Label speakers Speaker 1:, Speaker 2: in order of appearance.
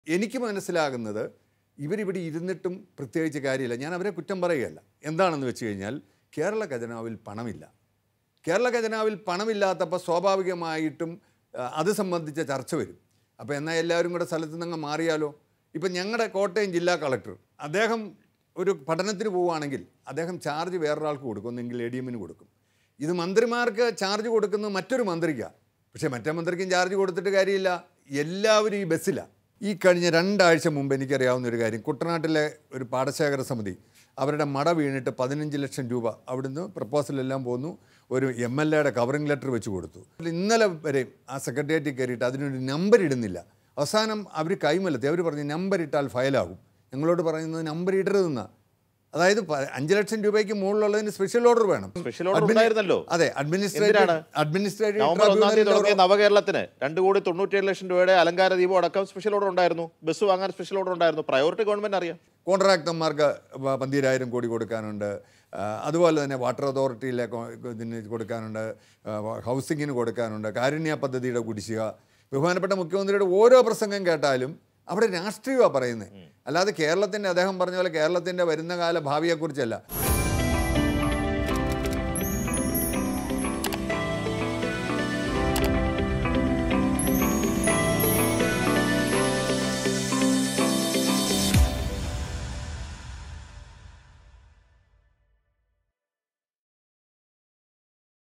Speaker 1: എനിക്ക് മനസ്സിലാകുന്നത് ഇവരിവിടെ ഇരുന്നിട്ടും പ്രത്യേകിച്ച് കാര്യമില്ല ഞാൻ അവരെ കുറ്റം പറയുകയല്ല എന്താണെന്ന് വെച്ച് കഴിഞ്ഞാൽ കേരള ഖജനാവിൽ പണമില്ല കേരള ഖജനാവിൽ പണമില്ലാത്തപ്പോൾ സ്വാഭാവികമായിട്ടും ആ, അത് സംബന്ധിച്ച ചർച്ച വരും അപ്പോൾ എന്നാൽ എല്ലാവരും കൂടെ സ്ഥലത്ത് നിന്ന് മാറിയാലോ ഇപ്പം ഞങ്ങളുടെ കോട്ടയം ജില്ലാ കളക്ടർ അദ്ദേഹം ഒരു പഠനത്തിന് പോവുകയാണെങ്കിൽ അദ്ദേഹം ചാർജ് വേറൊരാൾക്ക് കൊടുക്കും ഒന്നെങ്കിൽ എ ഡി എമ്മിന് കൊടുക്കും ഇത് മന്ത്രിമാർക്ക് ചാർജ് കൊടുക്കുന്നത് മറ്റൊരു മന്ത്രിക്കാണ് പക്ഷേ മറ്റേ മന്ത്രിക്കും ചാർജ് കൊടുത്തിട്ട് കാര്യമില്ല എല്ലാവരും ഈ ബസ്സിലാണ് ഈ കഴിഞ്ഞ രണ്ടാഴ്ച മുമ്പ് എനിക്കറിയാവുന്ന ഒരു കാര്യം കുട്ടനാട്ടിലെ ഒരു പാടശേഖര സമിതി അവരുടെ മട വീണിട്ട് പതിനഞ്ച് ലക്ഷം രൂപ അവിടുന്ന് പ്രപ്പോസലെല്ലാം പോന്നു ഒരു എം എൽ എയുടെ കവറിംഗ് ലെറ്റർ വെച്ച് കൊടുത്തു ഇന്നലെ വരെ ആ സെക്രട്ടേറിയറ്റിൽ കയറിയിട്ട് അതിനൊരു നമ്പർ ഇടുന്നില്ല അവസാനം അവർ കൈമലത്തി അവർ പറഞ്ഞു നമ്പർ ഇട്ടാൽ ഫയലാകും ഞങ്ങളോട് പറയുന്നത് നമ്പർ ഇടരുതെന്നാണ് അതായത് പ- അഞ്ച് ലക്ഷം രൂപയ്ക്ക് മുകളിലുള്ളതിന് സ്പെഷ്യൽ ഓർഡർ വേണം
Speaker 2: സ്പെഷ്യൽ ഓർഡർ
Speaker 1: അഡ്മിനി-
Speaker 2: ഉണ്ടായിരുന്നല്ലോ.
Speaker 1: അതെ
Speaker 2: എന്തിനാണ്?
Speaker 1: അഡ്മിനിസ്ട്രേറ്റീവ് അഡ്മിനിസ്ട്രേറ്റീവ്
Speaker 2: നവംബർ ഒന്നാം തീയതി
Speaker 1: ട്രിബ്യൂണലിന്റെ
Speaker 2: തുടങ്ങിയ
Speaker 1: ഒരു-
Speaker 2: നവകേരളത്തിന് രണ്ട് കോടി തൊണ്ണൂറ്റിയേഴ് ലക്ഷം രൂപയുടെ അലങ്കാര ദീപം അടക്കം സ്പെഷ്യൽ ഓർഡർ ഉണ്ടായിരുന്നു ബസ് വാങ്ങാൻ സ്പെഷ്യൽ ഓർഡർ ഉണ്ടായിരുന്നു പ്രയോറിറ്റി ഗവൺമെന്റ് അറിയാം
Speaker 1: കോൺട്രാക്ടർമാർക്ക് പ- പന്തീരായിരം കോടി കൊടുക്കാനുണ്ട് ആ, അതുപോലെ തന്നെ വാട്ടർ അതോറിറ്റിയിലെ കൊ- ഇതിന് കൊടുക്കാനുണ്ട് ആ, ഹൗസിങ്ങിന് കൊടുക്കാനുണ്ട് കാരുണ്യ പദ്ധതിയുടെ കുടിശ്ശിക ബഹുമാനപ്പെട്ട മുഖ്യമന്ത്രിയുടെ ഓരോ പ്രസംഗം കേട്ടാലും അവിടെ രാഷ്ട്രീയമാണ് പറയുന്നത് അല്ലാതെ കേരളത്തിൻ്റെ അദ്ദേഹം പറഞ്ഞ പോലെ കേരളത്തിൻ്റെ വരുന്ന കാല ഭാവിയെക്കുറിച്ചല്ല